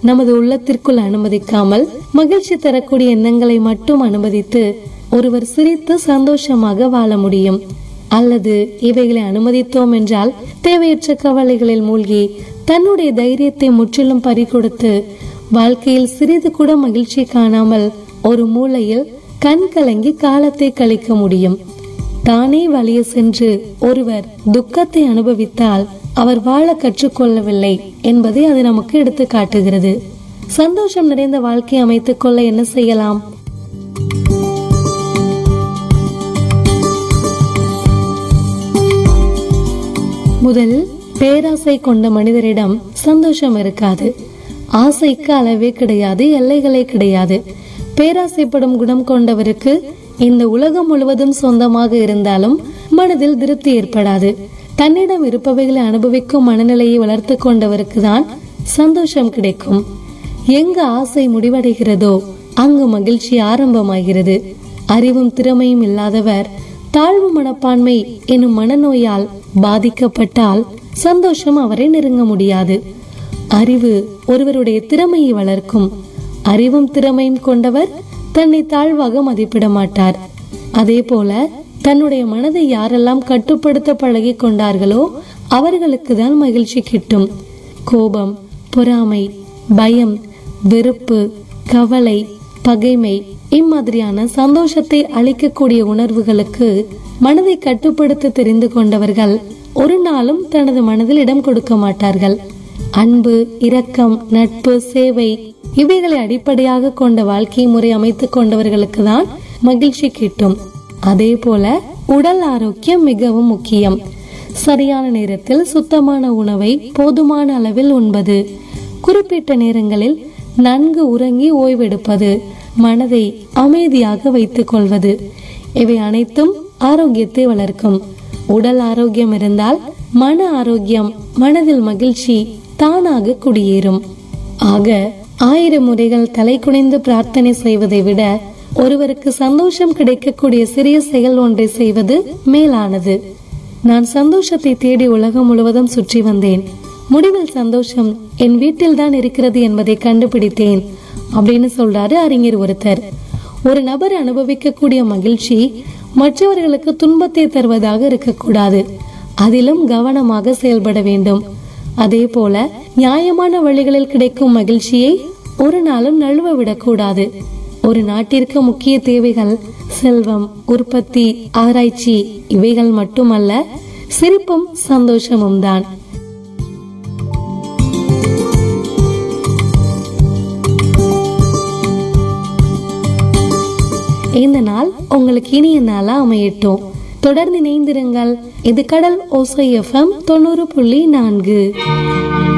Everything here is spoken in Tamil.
நமது உள்ளத்திற்குள் அனுமதிக்காமல் மகிழ்ச்சி தரக்கூடிய எண்ணங்களை மட்டும் அனுமதித்து ஒருவர் சிரித்து சந்தோஷமாக வாழ முடியும் அல்லது இவைகளை அனுமதித்தோம் என்றால் தேவையற்ற கவலைகளில் மூழ்கி தன்னுடைய தைரியத்தை முற்றிலும் பறிகொடுத்து வாழ்க்கையில் சிறிது கூட மகிழ்ச்சி காணாமல் ஒரு மூலையில் கண் கலங்கி காலத்தை கழிக்க முடியும் தானே வழிய சென்று ஒருவர் துக்கத்தை அனுபவித்தால் அவர் வாழ கற்றுக்கொள்ளவில்லை என்பதை அது நமக்கு எடுத்து காட்டுகிறது சந்தோஷம் நிறைந்த வாழ்க்கை அமைத்துக் கொள்ள என்ன செய்யலாம் முதல் பேராசை கொண்ட மனிதரிடம் சந்தோஷம் இருக்காது ஆசைக்கு அளவே கிடையாது எல்லைகளே கிடையாது பேராசைப்படும் குணம் கொண்டவருக்கு இந்த உலகம் முழுவதும் சொந்தமாக இருந்தாலும் மனதில் திருப்தி ஏற்படாது தன்னிடம் இருப்பவைகளை அனுபவிக்கும் மனநிலையை வளர்த்து கொண்டவருக்கு தான் சந்தோஷம் கிடைக்கும் எங்க ஆசை முடிவடைகிறதோ அங்கு மகிழ்ச்சி ஆரம்பமாகிறது அறிவும் திறமையும் இல்லாதவர் தாழ்வு மனப்பான்மை எனும் மனநோயால் பாதிக்கப்பட்டால் சந்தோஷம் அவரை நெருங்க முடியாது அறிவு ஒருவருடைய திறமையை வளர்க்கும் அறிவும் திறமையும் கொண்டவர் தன்னை தாழ்வாக மதிப்பிட மாட்டார் அதே போல தன்னுடைய மனதை யாரெல்லாம் கட்டுப்படுத்த பழகி கொண்டார்களோ அவர்களுக்கு தான் மகிழ்ச்சி கிட்டும் கோபம் பொறாமை பயம் வெறுப்பு கவலை பகைமை இம்மாதிரியான சந்தோஷத்தை அளிக்கக்கூடிய உணர்வுகளுக்கு மனதை கட்டுப்படுத்த தெரிந்து கொண்டவர்கள் ஒரு நாளும் தனது மனதில் இடம் கொடுக்க மாட்டார்கள் அன்பு இரக்கம் நட்பு சேவை இவைகளை அடிப்படையாக கொண்ட வாழ்க்கை முறை அமைத்துக் கொண்டவர்களுக்கு தான் மகிழ்ச்சி கிட்டும் அதே போல உடல் ஆரோக்கியம் மிகவும் முக்கியம் சரியான நேரத்தில் சுத்தமான உணவை போதுமான அளவில் உண்பது குறிப்பிட்ட நேரங்களில் நன்கு உறங்கி ஓய்வெடுப்பது மனதை அமைதியாக வைத்துக் கொள்வது இவை அனைத்தும் ஆரோக்கியத்தை வளர்க்கும் உடல் ஆரோக்கியம் இருந்தால் மன ஆரோக்கியம் மனதில் மகிழ்ச்சி தானாக குடியேறும் ஆக ஆயிரம் முறைகள் தலை குனிந்து பிரார்த்தனை செய்வதை விட ஒருவருக்கு சந்தோஷம் கிடைக்கக்கூடிய சிறிய செயல் ஒன்றை செய்வது மேலானது நான் சந்தோஷத்தை தேடி உலகம் முழுவதும் சுற்றி வந்தேன் முடிவில் சந்தோஷம் என் வீட்டில் தான் இருக்கிறது என்பதை கண்டுபிடித்தேன் அப்படின்னு சொல்றாரு அறிஞர் ஒருத்தர் ஒரு நபர் அனுபவிக்கக்கூடிய மகிழ்ச்சி மற்றவர்களுக்கு துன்பத்தை தருவதாக இருக்கக்கூடாது அதிலும் கவனமாக செயல்பட வேண்டும் அதே போல நியாயமான வழிகளில் கிடைக்கும் மகிழ்ச்சியை ஒரு நாளும் நழுவ விடக்கூடாது ஒரு நாட்டிற்கு முக்கிய தேவைகள் செல்வம் உற்பத்தி ஆராய்ச்சி இவைகள் மட்டுமல்ல சிரிப்பும் சந்தோஷமும் தான் இந்த நாள் உங்களுக்கு இனிய நாளா அமையட்டும் தொடர்ந்து இணைந்திருங்கள் இது கடல் ஓசை எஃப்எம் தொண்ணூறு புள்ளி நான்கு